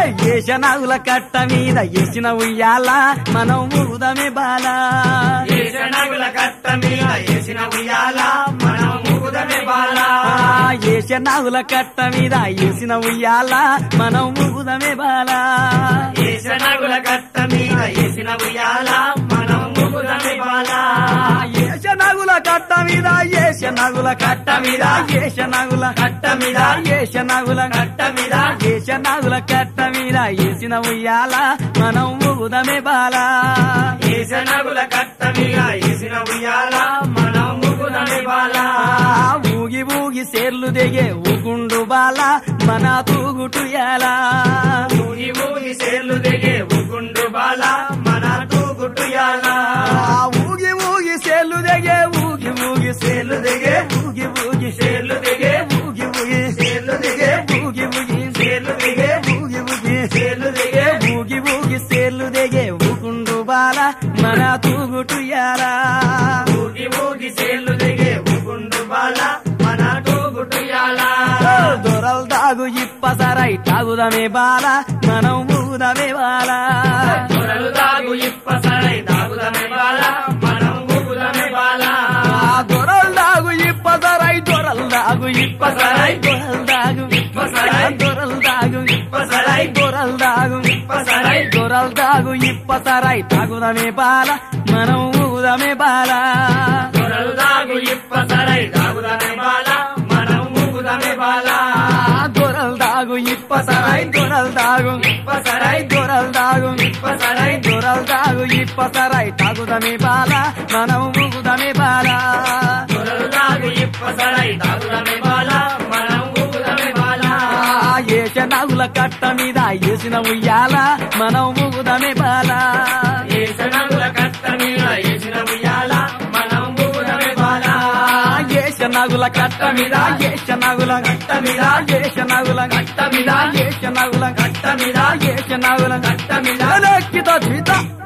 ఏషనాగుల కట్ట మీద ఏసిన ఉయ్యాల మనం ఊదమే బాల ఏషనగుల కట్ట మీద ఏసిన ఉయ్యాల మనం ముగుదమే బాల ఏషనాగుల కట్ట మీద ఏసిన ఉయ్యాల మనం ఊదమే బాల ఏషనగుల కట్ట మీద ఏసిన ఉయ్యాల మనం ముగుదమే బాల ఏషనాగుల కట్ట మీద ఏషనాగుల కట్ట మీద ఏషనాగుల కట్ట మీద ఏషనాగుల కట్ట మీద ఏషనాగుల కట్ట మీద ఏసిన ఉయ్యాల మనం ఊదమే బాల ఏషనగుల కట్ట మీద ఏసిన ఉయ్యాల మనం ముగుదమే బాల ఊగి ఊగి సేర్లు దిగే ఊగుండు బాల మన తూగుటుయాలా ఊగి ఊగి సేర్లు దిగే ఉగుండు బాల మన తూగుట్టుయాల ఊగి ఊగి సేర్లు దిగే ఊగి ఊగి సేర్లు దిగే ఊగి ఊగి సేర్లు దిగే ఊగి ఊగి సేర్లు దిగే ఊగి ఊగి సేర్లు దిగే ఊగి ఊగి సేర్లు దిగే ఊగి ఊగి సేర్లు దిగే ఊగుండు బాల మన తూగుటుయాలా ఊగి ఊగి సేర్లు దిగే ఉగుండు బాల మన తూగుట్టుయాల దొరల్ దాగు ఇప్పసరై తాగుదమే బాల మనం ఊదమే బాల దొరలు దాగు ఇప్ప సరై దాగుదమే బాల మనం ముగుదమే బాల ఆ దొరల్ దాగు ఇప్పసరై దొరల్ దాగు ఇప్పసరై దొరల్ దాగు ఇప్పసరై దొరల్ దాగు ఇప్పసరై దొరల్ దాగు ఇప్పసరై దొరల్ దాగు ఇప్పసరై తాగుదమే బాల మనం ఊదమే బాల దొరలు దాగు ఇప్ప సరై దాగుదమే బాల మనం ముగుదమే బాల ఆ దొరల్ దాగు ఇప్పసరై దొరల్ దాగు ఇప్ప సరై దొరల్ దాగు ఇప్పసరై దొరల్ దాగు ఇప్పసరై తాగుదమే బాల మనం ఊదమే బాల దొరలు దాగు ఇప్ప సరై దాగుదమే బాల మనం ముగుదమే బాల ఆ ఏషనాగుల కట్ట మీద ఏసిన ఉయ్యాల మనం ఊదమే బాల ఏసనగుల కట్ట మీద ఏసిన ఉయ్యాల మనం ముగుదమే బాల ఆ ఏషనాగుల కట్ట మీద ఏషనాగుల కట్ట మీద ఏషనాగుల కట్ట మీద ఏషనాగుల కట్ట మీద ఏషనాగుల కట్ట మీద లెక్కిత జీత